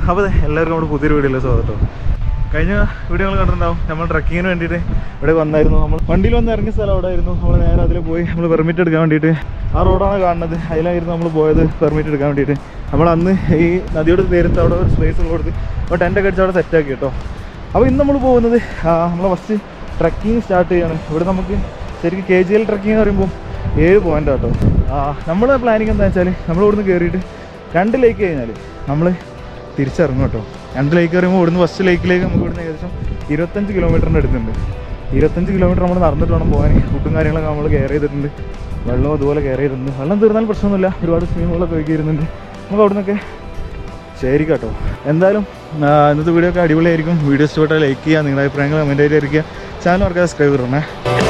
അപ്പോൾ ദേ എല്ലാവർക്കും നമ്മുടെ പുതിയൊരു വീഡിയോയിലെ സ്വാഗതം കഴിഞ്ഞ വീഡിയോ നിങ്ങൾ കണ്ടിട്ടുണ്ടാവും നമ്മൾ ട്രക്കിങ്ങിന് വേണ്ടിയിട്ട് ഇവിടെ വന്നായിരുന്നു നമ്മൾ വണ്ടിയിൽ വന്ന് ഇറങ്ങിയ സ്ഥലം അവിടെ ആയിരുന്നു നമ്മൾ നേരെ അതിൽ പോയി നമ്മൾ പെർമിറ്റ് എടുക്കാൻ വേണ്ടിയിട്ട് ആ റോഡാണ് കാണുന്നത് അതിലായിരുന്നു നമ്മൾ പോയത് പെർമിറ്റ് എടുക്കാൻ വേണ്ടിയിട്ട് നമ്മൾ അന്ന് ഈ നദിയോട് നേരത്തെ അവിടെ ഒരു സ്പേസ് കൊടുത്ത് അപ്പോൾ ടെൻ്റൊക്കെ അടിച്ച് അവിടെ സെറ്റാക്കി കേട്ടോ അപ്പോൾ ഇന്ന് നമ്മൾ പോകുന്നത് നമ്മൾ ഫസ്റ്റ് ട്രക്കിങ് സ്റ്റാർട്ട് ചെയ്യാണ് ഇവിടെ നമുക്ക് ശരിക്കും കെ ജി എൽ ട്രക്കിംഗ് എന്ന് പറയുമ്പോൾ ഏഴ് പോയിൻ്റ് കേട്ടോ നമ്മൾ പ്ലാനിങ് എന്താ വെച്ചാൽ നമ്മൾ ഇവിടുന്ന് കയറിയിട്ട് രണ്ട് ലേക്ക് കഴിഞ്ഞാൽ നമ്മൾ തിരിച്ചിറങ്ങും കേട്ടോ രണ്ട് ലേക്ക് പറയുമ്പോൾ ഇവിടുന്ന് ഫസ്റ്റ് ലേക്കിലേക്ക് നമുക്ക് ഇവിടുന്ന് ഏകദേശം ഇരുപത്തഞ്ച് കിലോമീറ്ററിൻ്റെ അടുത്തുണ്ട് ഇരുപത്തഞ്ച് കിലോമീറ്റർ നമ്മൾ നടന്നിട്ട് വേണം പോകാൻ ഫുഡും കാര്യങ്ങളൊക്കെ നമ്മൾ കെയർ ചെയ്തിട്ടുണ്ട് വെള്ളവും അതുപോലെ കെയർ ചെയ്തിട്ടുണ്ട് വെള്ളം തീർന്നാൽ പ്രശ്നമൊന്നുമില്ല ഒരുപാട് സ്വിമ്മിങ്ങുകളൊക്കെ ഒഴുകിയിരുന്നുണ്ട് നമുക്ക് അവിടെ നിന്നൊക്കെ ശരി കേട്ടോ എന്തായാലും ആ, ഇന്നത്തെ വീഡിയോ ഒക്കെ അടിപൊളിയായിരിക്കും വീഡിയോ ഇഷ്ടപ്പെട്ടാൽ ലൈക്ക് ചെയ്യുക നിങ്ങളുടെ അഭിപ്രായങ്ങൾ കമൻറ്റ് ആയിട്ട് ഇരിക്കുക ചാനൽ മറക്കാതെ സബ്സ്ക്രൈബ് ചെയ്യണേ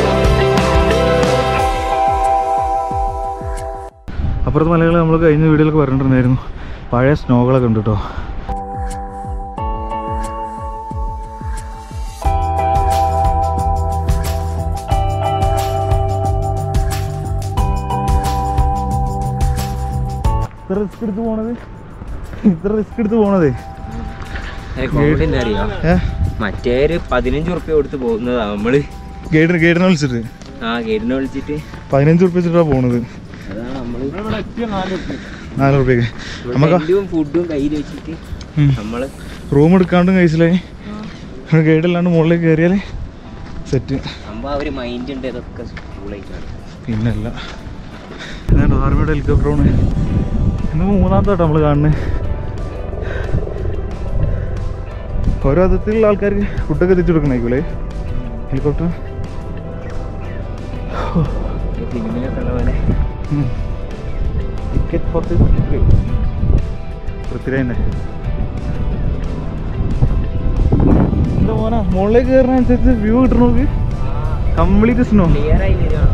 അപ്പുറത്തെ മലകൾ നമ്മൾ കഴിഞ്ഞ വീഡിയോയിലൊക്കെ പറഞ്ഞിട്ടുണ്ടായിരുന്നു പഴയ സ്നോകളൊക്കെ ഉണ്ട് കേട്ടോ ഇത്ര റിസ്ക് എടുത്ത് പോണത് ഇത്ര റിസ്ക് എടുത്ത് പോണത് കോമഡി എന്താ അറിയോ ഏഹ് മറ്റേര് പതിനഞ്ച് ഉറുപ്പ്യ കൊടുത്ത് പോകുന്നതാ നമ്മള് ഗൈഡിന് ഗൈഡിനെ വിളിച്ചിട്ട് ആ ഗൈഡിനെ വിളിച്ചിട്ട് പതിനഞ്ച് ഉറുപ്പ്യ വെച്ചിട്ടാണ് പോണത് അതാണ് നമ്മള് നാല് ഉറുപ്പ്യക്ക് നമുക്ക് ടെന്റും ഫുഡും കയ്യിൽ വെച്ചിട്ട് ഉം. നമ്മള് റൂം എടുക്കാണ്ടും കഴിച്ചില്ലായി ഗൈഡ് അല്ലാണ്ട് മുകളിലേക്ക് കയറിയാൽ സെറ്റ് സംഭവം അവര് മൈൻഡ് ഉണ്ട് ഇതൊക്കെ സ്കൂളായിട്ടാണ് പിന്നല്ല ഇതാണ്ട് ആർമിയുടെ ഹെലികോപ്റ്ററാണ് ഇന്ന് മൂന്നാമത്തെ വട്ടം നമ്മൾ കാണുന്നത് ഓരോ വിധത്തിലുള്ള ആൾക്കാർക്ക് ഫുഡൊക്കെ എത്തിച്ചു കൊടുക്കണേക്കൂലേ ഹെലികോപ്റ്റർ ഫിലിമിലൊക്കെ ഉള്ള പോലെ ടിക്കറ്റ് ഫോർട്ടി പൃഥ്വിരാജ് തന്നെ എന്താ മോനാ മുകളിലേക്ക് കയറുന്നതനുസരിച്ച് വ്യൂ കിട്ടണ നോക്ക് കംപ്ലീറ്റ് സ്നോ ക്ലിയർ ആയി വരുവാണ്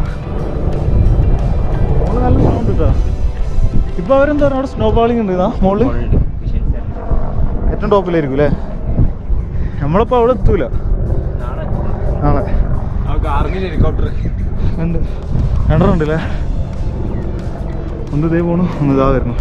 മോള് നല്ല സ്നോ ഉണ്ട് കേട്ടോ ഇപ്പൊ അവരെന്താ പറയുക അവിടെ സ്നോ ഫാളിംഗ് ഉണ്ട് ഇതാ മോളില് ഏറ്റവും ടോപ്പിലായിരിക്കും അല്ലേ നമ്മളിപ്പോ അവിടെ എത്തൂല നാളെ ഹെലികോപ്റ്റർ ഉണ്ട് രണ്ടെണ്ണം ഉണ്ടല്ലേ ഒന്ന് ഇതേ പോണു ഒന്ന് ഇതാ വരുന്നു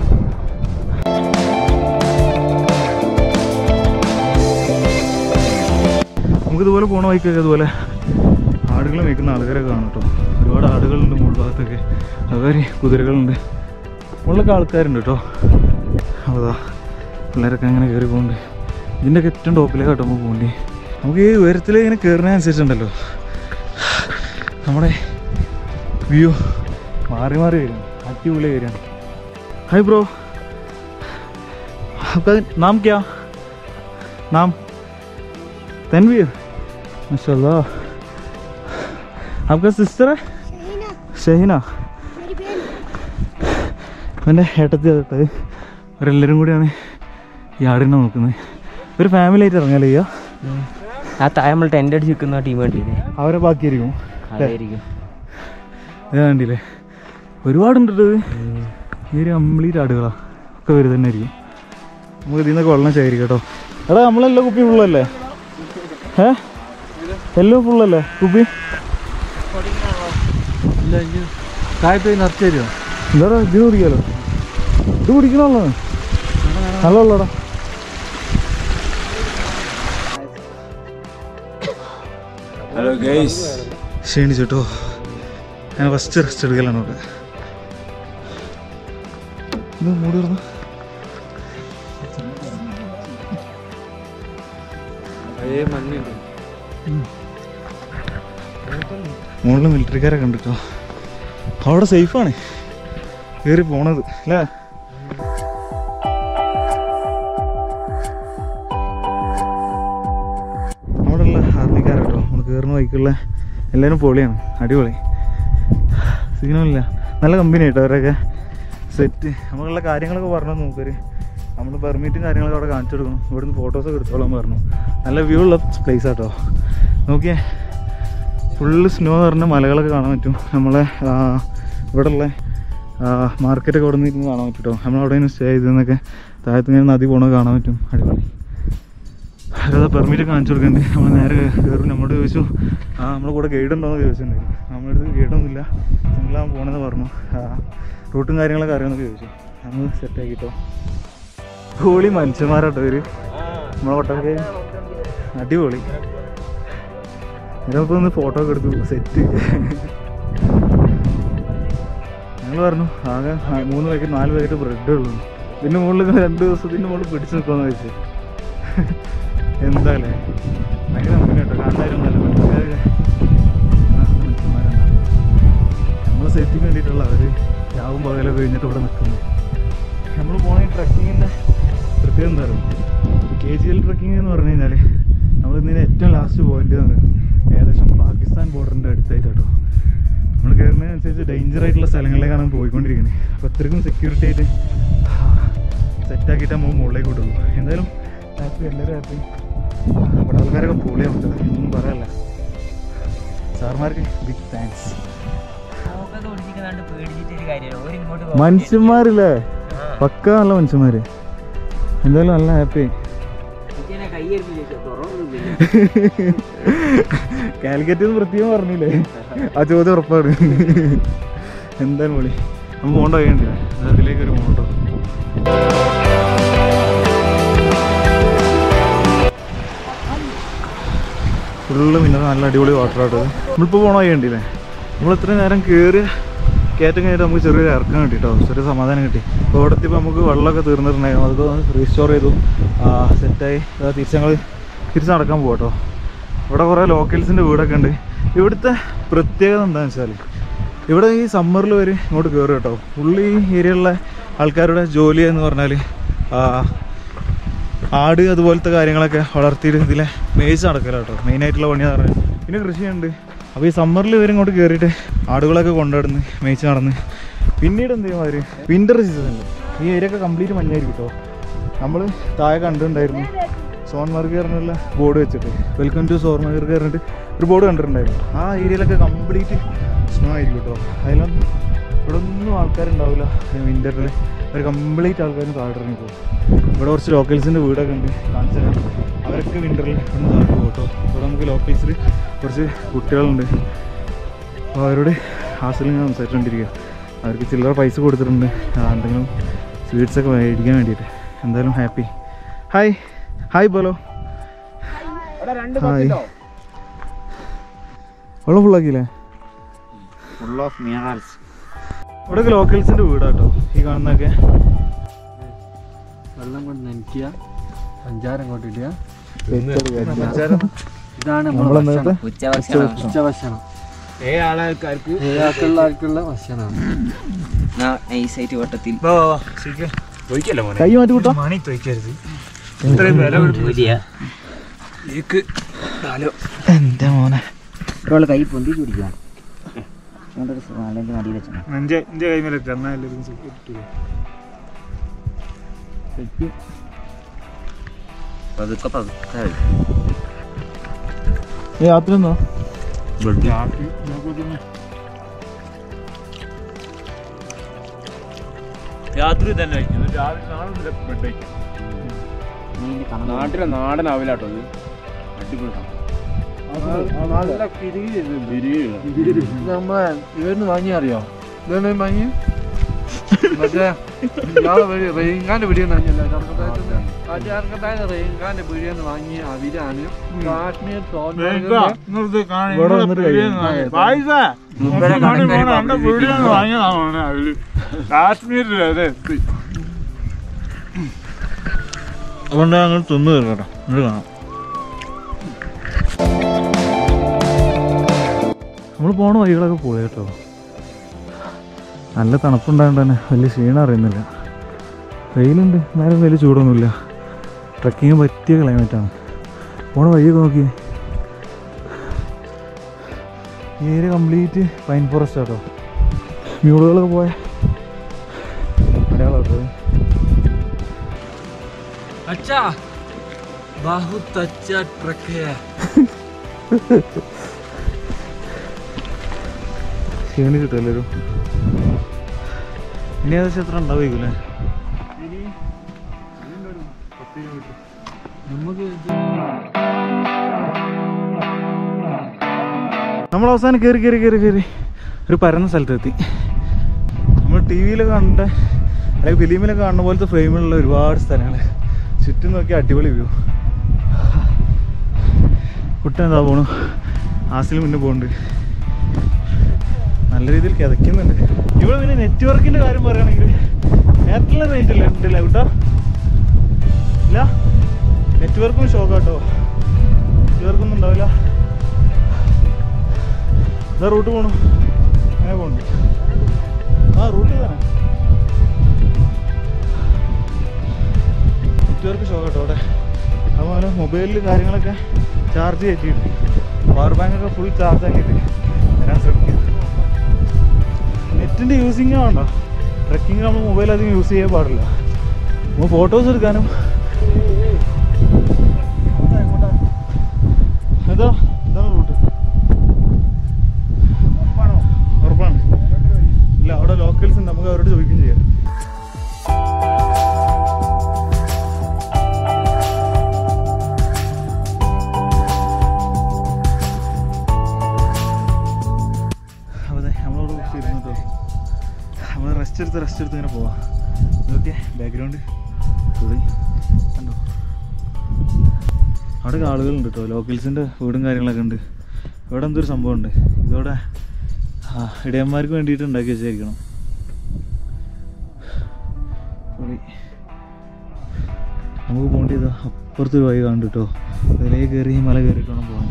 നമുക്ക് ഇതുപോലെ പോണ വഴിക്കൊക്കെ ഇതുപോലെ ആടുകൾ മേയ്ക്കുന്ന ആൾക്കാരൊക്കെ കാണും കേട്ടോ ഒരുപാട് ആടുകളുണ്ട് മുകൾ ഭാഗത്തൊക്കെ അതുവരെ കുതിരകളുണ്ട് മുകളിലൊക്കെ ആൾക്കാരുണ്ട് കേട്ടോ അതാ പിള്ളേരൊക്കെ അങ്ങനെ കയറി പോകുന്നുണ്ട് ഇതിൻ്റെയൊക്കെ ഏറ്റവും ടോപ്പിലേക്ക് കേട്ടോ നമുക്ക് പോകണ്ടേ നമുക്ക് ഈ ഉയരത്തിൽ ഇങ്ങനെ കയറുന്നതനുസരിച്ചുണ്ടല്ലോ നമ്മുടെ വ്യൂ മാറി മാറി വരും അടിപൊളി വരികയാണ് ഹായ് ബ്രോ आपका नाम क्या नाम तनवीर माशाल्लाह आपका सिस्टर है ഷഹീന എൻ്റെ ഏട്ടത്തി കേട്ടത് അവരെല്ലാവരും കൂടിയാണ് ഈ ആടിനെ നോക്കുന്നത് ഒരു ഫാമിലി ആയിട്ട് ഇറങ്ങാലോ ചെയ്യാ ആ താഴെ നമ്മൾ ടെന്റ് അടിച്ച് നിൽക്കുന്ന ടീം കണ്ടില്ലേ അവരെ ബാക്കിയായിരിക്കും അതായിരിക്കും ഇത് കണ്ടില്ലേ ഒരുപാടുണ്ട് ഇത് ഈ ഒരു കംപ്ലീറ്റ് ആടുകളാ ഒക്കെ വരും തന്നെ ആയിരിക്കും നമുക്ക് ഇതിൽ നിന്നൊക്കെ വെള്ളം ശേഖരിക്കാം കേട്ടോ എടാ നമ്മളെല്ലാം കുപ്പി ഫുള്ളല്ലേ ഏ എല്ലാം ഫുള്ളല്ലേ കുപ്പി താഴത്ത് നിറച്ച് തരുമോ എന്താടാ ഇത് കുടിക്കാലോ ഇത് കുടിക്കണല്ലോ നല്ല വെള്ളടാ ഹലോ ഗൈസ് ക്ഷീണിച്ചിട്ടോ ഞാൻ ഫസ്റ്റ് റെസ്റ്റ് എടുക്കലാണ് ഇവിടെ ഇത് മൂടി തുറന്നു അതേ മഞ്ഞുണ്ട് മുകളിൽ മിലിറ്ററിക്കാരൊക്കെ ഉണ്ട് കേട്ടോ അവിടെ സേഫാണ് കയറി പോണത് അല്ലേ അവിടെയുള്ള ആർമിക്കാർ കേട്ടോ നമ്മൾ കയറുന്ന ബൈക്കുള്ള എല്ലാവരും പൊളിയാണ് അടിപൊളി സീനമില്ല നല്ല കമ്പനി കേട്ടോ അവരൊക്കെ സെറ്റ് നമ്മളുള്ള കാര്യങ്ങളൊക്കെ പറഞ്ഞു നോക്കര് നമ്മൾ പെർമിറ്റും കാര്യങ്ങളൊക്കെ അവിടെ കാണിച്ചു കൊടുക്കണം ഇവിടുന്ന് ഫോട്ടോസൊക്കെ എടുത്തോളാൻ പറഞ്ഞു നല്ല വ്യൂ ഉള്ള പ്ലേസ് ആട്ടോ നോക്കിയേ ഫുള്ള് സ്നോ എന്ന് പറഞ്ഞ മലകളൊക്കെ കാണാൻ പറ്റും നമ്മളെ ഇവിടെ ഉള്ള മാർക്കറ്റൊക്കെ അവിടെ നിന്ന് ഇരുന്ന് കാണാൻ പറ്റും കേട്ടോ നമ്മളവിടെ നിന്ന് സ്റ്റേ ചെയ്തെന്നൊക്കെ താഴത്ത് ഇങ്ങനെ നദി പോണത് കാണാൻ പറ്റും അടിപൊളി അതാ പെർമിറ്റ് കാണിച്ചു കൊടുക്കണ്ടേ നമ്മൾ നേരെ കയറും നമ്മളോട് ചോദിച്ചു ആ നമ്മളെ കൂടെ ഗൈഡ് ഉണ്ടോയെന്ന് ചോദിച്ചിട്ടുണ്ടായിരുന്നു നമ്മുടെ അടുത്ത് ഗൈഡൊന്നുമില്ല നിങ്ങളാണ് പോകണമെന്ന് പറഞ്ഞു ആ റൂട്ടും കാര്യങ്ങളൊക്കെ അറിയാമെന്നൊക്കെ ചോദിച്ചു നമ്മൾ സെറ്റാക്കിട്ടോ അടിപൊളി മനുഷ്യന്മാരാട്ടോ ഇവര് നമ്മളെ കൊട്ടൊക്കെ അടിപൊളി ഇതിനൊപ്പം ഒന്ന് ഫോട്ടോ ഒക്കെ എടുത്തു സെറ്റ് ഞങ്ങൾ പറഞ്ഞു ആകെ ആ മൂന്ന് പാക്കറ്റ് നാല് പാക്കറ്റ് ബ്രെഡ് ഉള്ളൂ ഇതിൻ്റെ മുകളിൽ രണ്ട് ദിവസത്തിൻ്റെ മുകളിൽ പിടിച്ച് നിൽക്കുമെന്ന് വെച്ച് എന്തായാലേ ഭയങ്കര കമ്പനി കേട്ടോ കാണാനും നല്ല മനുഷ്യന്മാരൊക്കെ ആ, മനുഷ്യന്മാരാണ് നമ്മൾ സേഫ്റ്റിക്ക് വേണ്ടിയിട്ടുള്ള അവർ രാവും പകലൊക്കെ കഴിഞ്ഞിട്ട് ഇവിടെ നിൽക്കുന്നത് നമ്മൾ പോണ ഈ ട്രക്കിങ്ങിൻ്റെ പ്രത്യേകത എന്താ പറയുക കെ ജി എൽ ട്രക്കിംഗ് എന്ന് പറഞ്ഞു കഴിഞ്ഞാൽ നമ്മൾ ഇന്നലെ ഏറ്റവും ലാസ്റ്റ് പോയിന്റ് എന്ന് പറയുന്നത് ഏകദേശം പാകിസ്ഥാൻ ബോർഡറിൻ്റെ അടുത്തായിട്ടോ നമ്മൾ കയറുന്നതിനനുസരിച്ച് ഡേഞ്ചർ ആയിട്ടുള്ള സ്ഥലങ്ങളിലേക്കാണ് പോയിക്കൊണ്ടിരിക്കുന്നത് അപ്പോൾ അത്രയ്ക്കും സെക്യൂരിറ്റി ആയിട്ട് സെറ്റാക്കിയിട്ട് നമ്മൾ മുകളിലേക്ക് വിട്ടുള്ളൂ എന്തായാലും ഹാപ്പി എല്ലാവരും ഹാപ്പി അവിടെ ആൾക്കാരൊക്കെ പൊളിയാണ് കേട്ടോ ഒന്നും പറയാനില്ല സാർമാർക്ക് ബിഗ് താങ്ക്സ് നമുക്കത് ഓടിച്ചിട്ട് പേടിച്ചിട്ടൊരു കാര്യമില്ല ഒരു ഇങ്ങോട്ട് മനുഷ്യന്മാരില്ലേ പക്ക നല്ല മനുഷ്യന്മാര് എന്തായാലും നല്ല ഹാപ്പി കൈ ഏൽപ്പിച്ചു തുറന്നില്ല കാലിക്കറ്റ് പ്രത്യേകം പറഞ്ഞില്ലേ ആ ചോദ്യം ഉറപ്പാണ് എന്തായാലും വിളി നമ്മൾ പോകണ്ട കഴിയണ്ട അതിലേക്ക് ഒരു പോകണ്ടോ ഫുള്ള് മിന്നർ നല്ല അടിപൊളി വാട്ടർ ആട്ടോ നമ്മളിപ്പോൾ പോകണ കഴിയണ്ടില്ലേ നമ്മൾ ഇത്രയും നേരം കയറി കയറ്റം കഴിഞ്ഞിട്ട് നമുക്ക് ചെറിയൊരു ഇറക്കം കിട്ടി കേട്ടോ ചെറിയ സമാധാനം കിട്ടി അപ്പോൾ ഇവിടെ എത്തിയപ്പോൾ നമുക്ക് വെള്ളമൊക്കെ തീർന്നിട്ടുണ്ടായിരുന്നു അതൊക്കെ റീസ്റ്റോർ ചെയ്തു സെറ്റായി തിരിച്ച് ഞങ്ങൾ തിരിച്ച് നടക്കാൻ പോകാം കേട്ടോ ഇവിടെ കുറേ ലോക്കൽസിൻ്റെ വീടൊക്കെ ഉണ്ട് ഇവിടുത്തെ പ്രത്യേകത എന്താണെന്ന് വെച്ചാൽ ഇവിടെ ഈ സമ്മറിൽ വരെ ഇങ്ങോട്ട് കയറും കേട്ടോ ഉള്ളി ഈ ഏരിയയിലുള്ള ആൾക്കാരുടെ ജോലി എന്ന് പറഞ്ഞാൽ ആട് അതുപോലത്തെ കാര്യങ്ങളൊക്കെ വളർത്തിയിട്ട് ഇതിലെ മേയിച്ച് നടക്കല കേട്ടോ മെയിനായിട്ടുള്ള പണിയാന്ന് പറഞ്ഞാൽ പിന്നെ കൃഷിയുണ്ട് അപ്പോൾ ഈ സമ്മറിൽ ഇവർ ഇങ്ങോട്ട് കയറിയിട്ട് ആടുകളൊക്കെ കൊണ്ടുനടന്ന് മേയിച്ച് നടന്ന് പിന്നീട് എന്ത് ചെയ്യും അവർ വിൻ്റർ സീസണിൽ ഈ ഏരിയ ഒക്കെ കംപ്ലീറ്റ് മഞ്ഞായിരിക്കും കേട്ടോ നമ്മൾ താഴെ കണ്ടിട്ടുണ്ടായിരുന്നു സോൺമാർഗ് പറഞ്ഞുള്ള ബോർഡ് വെച്ചിട്ട് വെൽക്കം ടു സോൺമാർഗ് പറഞ്ഞിട്ട് ഒരു ബോർഡ് കണ്ടിട്ടുണ്ടായിരുന്നു ആ ഏരിയയിലൊക്കെ കംപ്ലീറ്റ് സ്നോ ആയിരിക്കും കേട്ടോ അതിലൊന്നും ഇവിടെ ഒന്നും ആൾക്കാരുണ്ടാവില്ല വിൻ്ററിൽ അവർ കംപ്ലീറ്റ് ആൾക്കാരും താഴെ ഇറങ്ങി പോകും ഇവിടെ കുറച്ച് ലോക്കൽസിൻ്റെ വീടൊക്കെ ഉണ്ട് കാണിച്ചു തരാം അവരൊക്കെ വിൻ്ററിൽ ഇവിടെ നിന്ന് താഴെ പോകും കേട്ടോ ഇവിടെ നമുക്ക് ലോക്കൽസിൽ കുറച്ച് കുട്ടികളുണ്ട് അപ്പോൾ അവരോട് ഹാസ്റ്റലിൽ ഞാൻ സംസാരിച്ചുകൊണ്ടിരിക്കുക അവർക്ക് ചില്ലറ പൈസ കൊടുത്തിട്ടുണ്ട് ആ, എന്തെങ്കിലും സ്വീറ്റ്സൊക്കെ മേടിക്കാൻ വേണ്ടിയിട്ട് എന്തായാലും ഹാപ്പി ഹായ് ഹായ് ബോലോ ഹായ് വെള്ളം ഫുള്ളാക്കിയില്ലേ ഫുൾ ഓഫ് മിനറൽസ് ഇവിടെയൊക്കെ ലോക്കൽസിൻ്റെ വീടാട്ടോ ഈ കാണുന്നതൊക്കെ വെള്ളം കൊണ്ട് നനയ്ക്കുക പഞ്ചാര അങ്ങോട്ട് ഇടുക മച്ചാരം ഇതാണ് നമ്മളെ നേരത്തെ ഉച്ചഭക്ഷണം ഉച്ചഭക്ഷണം ഏഴ് ആൾക്കാർക്ക് ഏഴാൾക്കുള്ള ആൾക്കുള്ള ഭക്ഷണമാണ് നൈസായിട്ട് വട്ടത്തിൽ കൈ മാറ്റി കൂട്ടാ എൻ്റെ മോനെ ഒരാൾ കൈ പൊന്തി കുടിക്കാം അല്ലെങ്കിൽ മടിയിൽ വെച്ചാൽ എൻ്റെ എൻ്റെ കൈ മേലെ എന്നാ എല്ലാവർക്കും പതുക്കെ പതുക്കെ യാത്ര എന്നോ രാത്രി തന്നെ കഴിക്കുന്നു രാവിലെ നാളെ മുതൽ ബ്രെഡ് കഴിക്കും നാട്ടിലെ നാടൻ ആവില്ലാട്ടോ ഇത് അടിപൊളി നല്ല കിരീട നമ്മളെ ഇവരിന്ന് വാങ്ങിയ അറിയോ ഇവരുടെ വാങ്ങി മറ്റേ ഇയാളെ വഴി റെയിൻഖാന്റെ പിടിയെന്ന് പറഞ്ഞല്ലോ ചർക്കത്തായത്ത് റെയിൻഖാന്റെ പിടിയെന്ന് വാങ്ങിയ അവിരാണ് കാശ്മീർ സോൻമാർഗിലെ ഇവിടെ വന്നിട്ട് കഴിയും കാശ്മീരിലെ അതുകൊണ്ട് ഞങ്ങൾ തിന്നു തീർക്കട്ടോ ഇത് കാണാം നമ്മൾ പോണ വഴികളൊക്കെ പോയി കേട്ടോ നല്ല തണുപ്പുണ്ടായത് തന്നെ വലിയ ക്ഷീണം അറിയുന്നില്ല വെയിലുണ്ട് എന്നാലും വലിയ ചൂടൊന്നുമില്ല ട്രക്കിങ് പറ്റിയ ക്ലൈമറ്റാണ് പോണ വഴിയൊക്കെ നോക്കി ഈ ഏരിയ കംപ്ലീറ്റ് പൈൻ ഫോറസ്റ്റ് ആട്ടോ മ്യൂളുകളൊക്കെ പോയ അടയാളാട്ടോ अच्छा बहुत अच्छा ट्रक है ക്ഷീണിച്ചിട്ടല്ലേ ഒരു ഇനി ഏകദേശം എത്ര ഉണ്ടാവുമായിരിക്കും നമുക്ക് നമ്മൾ അവസാനം കയറി കയറി കയറി കയറി ഒരു പരന്ന സ്ഥലത്തെത്തി നമ്മൾ ടി വിയിൽ കണ്ട അല്ലെങ്കിൽ ഫിലിമിലൊക്കെ കാണുന്ന പോലത്തെ ഫ്രെയിമിലുള്ള ഒരുപാട് സ്ഥലങ്ങൾ ചുറ്റും നോക്കി അടിപൊളി വ്യൂ കുട്ടൻ എന്താ പോണു ആസിൽ മുന്നേ പോകുന്നുണ്ട് നല്ല രീതിയിൽ കിതയ്ക്കുന്നുണ്ട് ഇവിടെ പിന്നെ നെറ്റ്വർക്കിന്റെ കാര്യം പറയുകയാണെങ്കിൽ എയർടെലിന് റേഞ്ച് ഇല്ല ഉണ്ടല്ലേ കുട്ടാ ഇല്ല നെറ്റ്വർക്കും ഷോക്കാട്ടോ നെറ്റ്വർക്കൊന്നും ഉണ്ടാവില്ല ഇതാ റൂട്ട് പോണു അങ്ങനെ പോണു ആ റൂട്ട് തന്നെ നെറ്റ്വർക്ക് ഷോക്കാട്ടോ അവിടെ അതുപോലെ മൊബൈലിൽ കാര്യങ്ങളൊക്കെ ചാർജ് കയറ്റിയിട്ടുണ്ട് പവർ ബാങ്കൊക്കെ ഫുൾ ചാർജ് ആക്കിയിട്ട് വരാൻ ശ്രമിക്കുക നെറ്റിൻ്റെ യൂസിങ് വേണ്ട ട്രക്കിങ് നമ്മൾ മൊബൈൽ അധികം യൂസ് ചെയ്യാൻ പാടില്ല നമ്മൾ ഫോട്ടോസ് എടുക്കാനും എന്താ ഇതാണ് റൂട്ട് ഉറപ്പാണ് ഇല്ല അവിടെ ലോക്കൽസ് ഉണ്ട് നമുക്ക് അവരോട് ചോദിക്കുകയും ചെയ്യാം അപ്പോൾ ദേ നമ്മളവിടെ കുറച്ച് ഇരുന്നു കേട്ടോ നമ്മൾ റെസ്റ്റ് എടുത്ത് റെസ്റ്റ് എടുത്ത് ഇങ്ങനെ പോവാം നോക്കിയേ ബാക്ക്ഗ്രൗണ്ട് തുളി കണ്ടോ അവിടെ ആളുകളുണ്ട് കേട്ടോ ലോക്കൽസിൻ്റെ വീടും കാര്യങ്ങളൊക്കെ ഉണ്ട് ഇവിടെ എന്തൊരു സംഭവമുണ്ട് ഇതോടെ ആ, ഇടയന്മാർക്ക് വേണ്ടിയിട്ട് ഉണ്ടാക്കി വെച്ചായിരിക്കണം പൊളി. നമുക്ക് പോകേണ്ടത് അപ്പുറത്തൊരു വഴി കാണും കേട്ടോ അതിലേക്ക് കയറി ഈ മല കയറിയിട്ട് വേണം പോകാൻ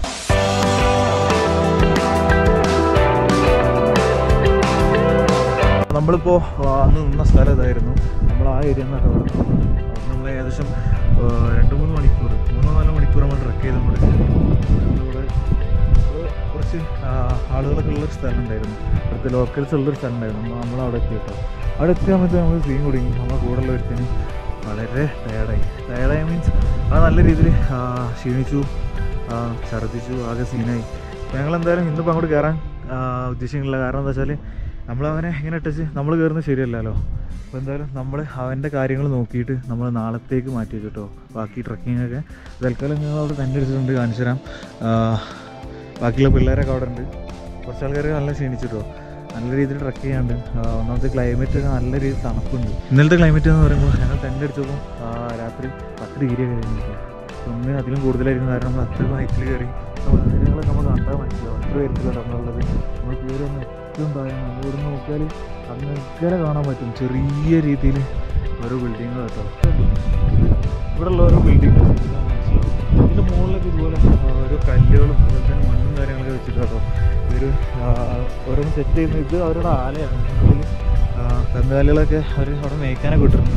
നമ്മളിപ്പോൾ അന്ന് നിന്ന സ്ഥലം ഇതായിരുന്നു നമ്മൾ ആ ഏരിയ നിന്നാണ് നമ്മൾ ഏകദേശം ആ, രണ്ട് മൂന്ന് മണിക്കൂർ മൂന്നോ നാലോ മണിക്കൂർ നമ്മൾ ട്രക്ക് ചെയ്ത് നമ്മൾ നമ്മളിവിടെ ഒരു കുറച്ച് ആ, ആളുകളൊക്കെ ഉള്ളൊരു സ്ഥലം ഉണ്ടായിരുന്നു ഇവിടുത്തെ ലോക്കൽസ് ഉള്ളൊരു സ്ഥലം ഉണ്ടായിരുന്നു നമ്മൾ നമ്മൾ അവിടെ എത്തി കേട്ടോ അവിടെ എത്തിയാൽ നമുക്ക് നമ്മൾ സീൻ കുടുങ്ങി നമ്മളെ കൂടെ ഉള്ള ഒരുത്തിന് വളരെ ടയർഡായി ടയർഡായി മീൻസ് ആ നല്ല രീതിയിൽ ക്ഷീണിച്ചു ആ, ഛർദ്ദിച്ചു ആകെ സീനായി ഞങ്ങൾ എന്തായാലും ഇന്നിപ്പോൾ അങ്ങോട്ട് കയറാൻ ആ, ഉദ്ദേശിക്കുന്നില്ല കാരണം എന്താ വെച്ചാൽ നമ്മളവനെ ഇങ്ങനെ ഇട്ടിച്ച് നമ്മൾ കയറുന്നത് ശരിയല്ലല്ലോ അപ്പോൾ എന്തായാലും നമ്മൾ അവൻ്റെ കാര്യങ്ങൾ നോക്കിയിട്ട് നമ്മൾ നാളത്തേക്ക് മാറ്റി വെച്ചു കേട്ടോ ബാക്കി ട്രക്കിംഗ് ഒക്കെ തൽക്കാലം ഞങ്ങൾ അവിടെ തന്നെ എടുത്തിട്ടുണ്ട് കാണിച്ചു തരാം ആ, ബാക്കിയുള്ള പിള്ളേരൊക്കെ അവിടെ ഉണ്ട് കുറച്ച് ആൾക്കാർ നല്ല ക്ഷീണിച്ചിട്ടോ നല്ല രീതിയിൽ ട്രക്ക് ചെയ്യാണ്ട് ആ, ഒന്നാമത്തെ ക്ലൈമറ്റ് ഒക്കെ നല്ല രീതിയിൽ തണുപ്പുണ്ട് ഇന്നലത്തെ ക്ലൈമറ്റ് എന്ന് പറയുമ്പോൾ ഞങ്ങൾ ടെൻ്റ് അടിച്ചപ്പോൾ ആ, രാത്രി പത്ത് ഡിഗ്രി ഒക്കെ കഴിഞ്ഞിട്ട് ഒന്ന് അതിലും കൂടുതലായിരിക്കും കാരണം നമ്മൾ അത്രയും ഹൈറ്റിൽ കയറി മൃഗങ്ങളൊക്കെ നമ്മൾ കണ്ടാൽ മനസ്സിലാവും അത്ര ഉയരത്തിലാണ് നമ്മളുള്ളത് നമ്മൾ കയറി ഒന്ന് ഏറ്റവും താഴെ നമ്മൾ ഇവിടെ നോക്കിയാൽ അങ്ങനെ കാണാൻ പറ്റും ചെറിയ രീതിയിൽ ഓരോ ബിൽഡിങ്ങുകൾ കേട്ടോ ഇവിടെയുള്ള ഓരോ ബിൽഡിങ്ങുകൾ മനസ്സിലാവും ഇതിൻ്റെ മുകളിലൊക്കെ ഇതുപോലെ ആ, ഓരോ കല്ലുകളും അതുപോലെ തന്നെ മണ്ണും കാര്യങ്ങളൊക്കെ വെച്ചിട്ട് കേട്ടോ ഇതൊരു ഓരോന്ന് സെറ്റ് ചെയ്യുന്ന ഇത് അവരുടെ ആലയാണ് അതിൽ കന്നുകാലികളൊക്കെ അവർ അവിടെ മേയ്ക്കാനൊക്കെ വിട്ടിട്ടുണ്ട്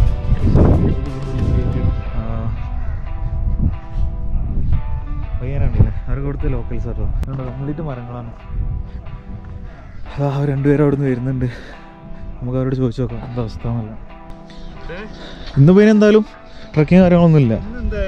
ആ, പയ്യനുണ്ടല്ലേ അവർക്ക് കൊടുത്ത ലോക്കൽസ് കേട്ടോ കണ്ടോ കംപ്ലീറ്റ് മരങ്ങളാണ് അതാ അവർ രണ്ടുപേരും അവിടെ നിന്ന് വരുന്നുണ്ട് നമുക്ക് അവരോട് ചോദിച്ചു നോക്കാം എന്താ അവസ്ഥ എന്നല്ല ഇന്ന് പോയി എന്തായാലും ട്രക്കിങ് കാര്യങ്ങളൊന്നും ഇല്ല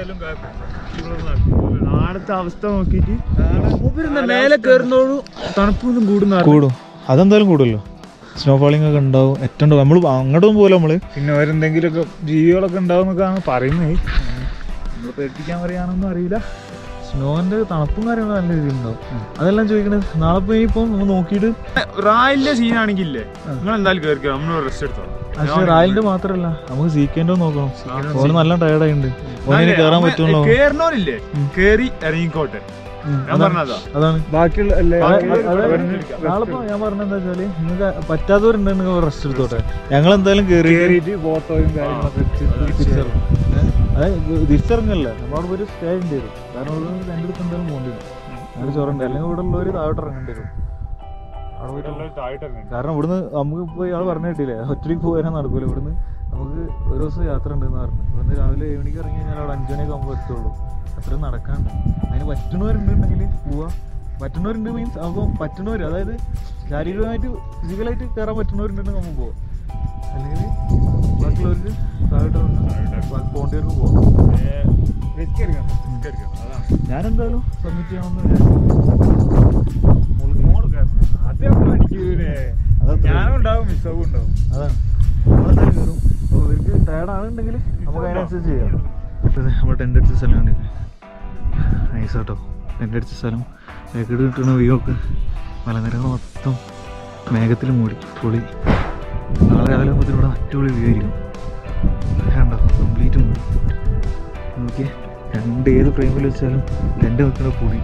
നാളത്തെ അവസ്ഥ നോക്കിയിട്ട് മേലെ കയറുന്നോളൂ തണുപ്പൊന്നും കൂടുന്ന കൂടും അതെന്തായാലും കൂടുമല്ലോ സ്നോ ഫാളിംഗ് ഒക്കെ ഉണ്ടാവും ഏറ്റവും ഉണ്ടാവും നമ്മൾ അങ്ങോട്ടൊന്നും പോലെ നമ്മള് പിന്നെ വേറെന്തെങ്കിലുമൊക്കെ ജീവികളൊക്കെ ഉണ്ടാവും എന്നൊക്കെയാണ് പറയുന്നത് നമ്മൾ പേടിപ്പിക്കാൻ പറയാനൊന്നും അറിയില്ല സ്നോന്റെ തണുപ്പും കാര്യങ്ങളും നല്ല രീതിയിൽ ഉണ്ടാവും അതെല്ലാം ചോദിക്കണത് നാളെ പോയി ഇപ്പം നമ്മൾ നോക്കിയിട്ട് റായിലെ സീനാണെങ്കിലേ നിങ്ങൾ എന്തായാലും കയറിക്കോ നമ്മൾ റെസ്റ്റ് എടുത്തോളാം പക്ഷേ റായലിന്റെ മാത്രല്ല നമുക്ക് സീക്കേണ്ടോ നോക്കണം ഓന് നല്ല ടയർഡായിണ്ട് ഓനിന് കയറാൻ പറ്റുള്ളൂ കേറണോരില്ലേ കേറി ഇറങ്ങിക്കോട്ടെ ഞാൻ പറഞ്ഞതാ അതാണ് ബാക്കിയുള്ള നാളെ ഇപ്പൊ ഞാൻ പറഞ്ഞ എന്താ വെച്ചാല് നിങ്ങൾക്ക് പറ്റാത്തവരുണ്ടെങ്കിൽ റെസ്റ്റ് എടുത്തോട്ടെ ഞങ്ങൾ എന്തായാലും കയറി കേറിയിട്ട് ഫോട്ടോയും കാര്യങ്ങളൊക്കെ തിരിച്ചിറങ്ങും അതായത് തിരിച്ചിറങ്ങല്ലേ നമ്മളവിടെ പോയി സ്റ്റേ ചെയ്യേണ്ടി വരും കാരണം ഇവിടെ നിന്ന് രണ്ട് അടുത്ത് എന്തായാലും പോകേണ്ടി വരും അങ്ങനെ ചോറുണ്ട് അല്ലെങ്കിൽ ഇവിടെ ഉള്ളവർ താഴോട്ട് ഇറങ്ങേണ്ടി വരും അവിടെ പോയിട്ട് കാരണം ഇവിടുന്ന് നമുക്ക് പോയി ആൾ പറഞ്ഞു കിട്ടിയില്ലേ ഒറ്റയ്ക്ക് പോകാൻ നടക്കൂല ഇവിടുന്ന് നമുക്ക് ഒരു ദിവസം യാത്ര ഉണ്ടെന്ന് പറഞ്ഞു ഇവിടുന്ന് രാവിലെ ഏഴ് മണിക്ക് ഇറങ്ങി കഴിഞ്ഞാൽ അവിടെ അഞ്ചു മണിയൊക്കെ ആകുമ്പോൾ എത്തുള്ളൂ അത്രയും നടക്കാണ്ട് അതിന് പറ്റുന്നവരുണ്ടെങ്കിൽ പോവാ പറ്റുന്നവരുണ്ട് മീൻസ് അപ്പോൾ പറ്റുന്നവർ അതായത് ശാരീരികമായിട്ട് ഫിസിക്കലായിട്ട് കയറാൻ പറ്റുന്നവരുണ്ടെങ്കിൽ നമുക്ക് പോവാം അല്ലെങ്കിൽ ബാക്കിയുള്ളവർക്ക് താഴോട്ട് ഇറങ്ങാം ബാക്കി പോകേണ്ടവർക്ക് പോവാം ഞാനെന്തായാലും സബ്മിറ്റ് ചെയ്യണമെന്ന് വിചാരിച്ചു ഞാനുണ്ടാവും മിസ്സവും ഉണ്ടാവും അതാണ് നമ്മളെന്തായാലും കയറും അപ്പോൾ ഇവർക്ക് ടയർഡ് ആണെന്നുണ്ടെങ്കിൽ നമുക്ക് അതിനനുസരിച്ച് ചെയ്യാം ഇത് നമ്മൾ ടെൻ്റ് അടിച്ച സ്ഥലം കണ്ടില്ലേ നൈസ് കേട്ടോ ടെൻ്റ് അടിച്ച സ്ഥലം ബാക്കിട്ട് കിട്ടുന്ന വ്യൂ ഒക്കെ മലനിരകൾ മൊത്തം മേഘത്തിൽ മൂടി പൊളി നാളെ രാവിലെ ആകുമ്പോൾ ഇവിടെ അടിപൊളി വ്യൂ ആയിരിക്കും കണ്ടോ കംപ്ലീറ്റ് മൂടി നോക്കിയേ രണ്ട് ഏത് ഫ്രെയിമിൽ വെച്ചാലും രണ്ട് നിൽക്കുന്ന പൊടി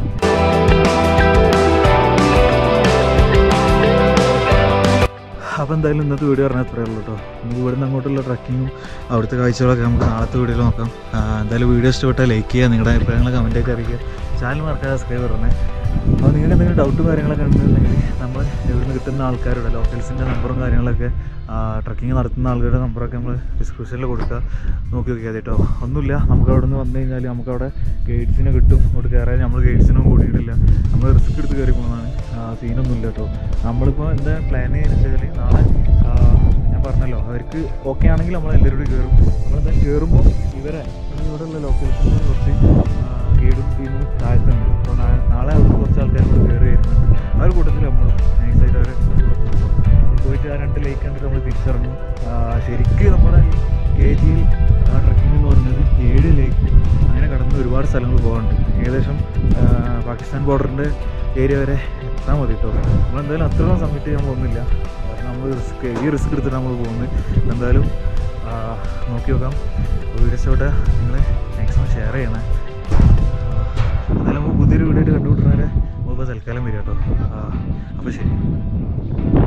അപ്പോൾ എന്തായാലും ഇന്നത്തെ വീഡിയോ പറഞ്ഞാൽ അത്രയേ ഉള്ളൂ കേട്ടോ നമുക്ക് ഇവിടുന്ന് അങ്ങോട്ടുള്ള ട്രക്കിങ്ങും അവിടുത്തെ കാഴ്ചകളൊക്കെ നമുക്ക് നാളത്തെ വീഡിയോയിൽ നോക്കാം ആ, എന്തായാലും വീഡിയോ ഇഷ്ടപ്പെട്ടാൽ ലൈക്ക് ചെയ്യുക നിങ്ങളുടെ അഭിപ്രായങ്ങൾ കമൻറ്റൊക്കെ അറിയിക്കുക ചാനൽ മറക്കാതെ സബ്സ്ക്രൈബ് പറഞ്ഞേ അപ്പോൾ നിങ്ങൾക്ക് എന്തെങ്കിലും ഡൗട്ടും കാര്യങ്ങളൊക്കെ ഉണ്ടെന്നുണ്ടെങ്കിൽ നമ്മൾ ഇവിടുന്ന് കിട്ടുന്ന ആൾക്കാരുടെ ലോക്കൽസിൻ്റെ നമ്പറും കാര്യങ്ങളൊക്കെ ട്രക്കിങ് നടത്തുന്ന ആളുകളുടെ നമ്പറൊക്കെ നമ്മൾ ഡിസ്ക്രിപ്ഷനിൽ കൊടുക്കുക നോക്കി നോക്കിയാൽ കേട്ടോ ഒന്നുമില്ല നമുക്ക് അവിടെ നിന്ന് വന്നു കഴിഞ്ഞാൽ നമുക്ക് അവിടെ ഗൈഡ്സിനെ കിട്ടും അങ്ങോട്ട് കയറാൻ നമ്മൾ ഗൈഡ്സിനും കൂടിയിട്ടില്ല നമ്മൾ റിസ്ക് എടുത്ത് കയറി പോകുന്നതാണ് സീനൊന്നുമില്ല കേട്ടോ നമ്മളിപ്പോൾ എന്താ പ്ലാൻ ചെയ്യുന്നത് വെച്ചാൽ നാളെ ആ, ഞാൻ പറഞ്ഞല്ലോ അവർക്ക് ഓക്കെ ആണെങ്കിൽ നമ്മൾ എല്ലാവരും കയറും നമ്മളെന്തായാലും കയറുമ്പോൾ ഇവരെ ഇവിടെയുള്ള ലോക്കൽസിൻ്റെ കുറച്ച് ഗൈഡും ടീമും താഴ്ത്തുണ്ട് അപ്പോൾ നാളെ അവിടെ കുറച്ച് ആൾക്കാർ കൂടെ കയറി വരുന്നുണ്ട് ആ ഒരു കൂട്ടത്തിൽ നമ്മൾ നൈസായിട്ട് അവരെ കൂടെ പോകും അപ്പോൾ പോയിട്ട് ആ രണ്ട് ലേക്ക് കണ്ടിട്ട് നമ്മൾ തിരിച്ചിറങ്ങും ആ, ശരിക്ക് നമ്മുടെ ഈ കെ ജിയിൽ ട്രക്കിംഗ് എന്ന് പറയുന്നത് ഏഴ് ലേക്ക് അങ്ങനെ കടന്ന് ഒരുപാട് സ്ഥലങ്ങൾ പോകാനുണ്ട് ഏകദേശം ആ, പാകിസ്ഥാൻ ബോർഡറിൻ്റെ ഏരിയ വരെ എത്താൻ മതി കേട്ടോ നമ്മളെന്തായാലും അത്രയും സബ്മിറ്റ് ചെയ്യാൻ പോകുന്നില്ല കാരണം നമ്മൾ റിസ്ക് ഈ റിസ്ക് എടുത്തിട്ട് നമ്മൾ പോകുന്നത് എന്തായാലും ആ, നോക്കി നോക്കാം വീഡിയോസോട്ട് നിങ്ങൾ മാക്സിമം ഷെയർ ചെയ്യണേ എന്തായാലും നമുക്ക് പുതിയൊരു വീഡിയോ ആയിട്ട് കണ്ടുപിട്ടുന്നവരെ നമുക്ക് തൽക്കാലം വരിക കേട്ടോ അപ്പോൾ ശരി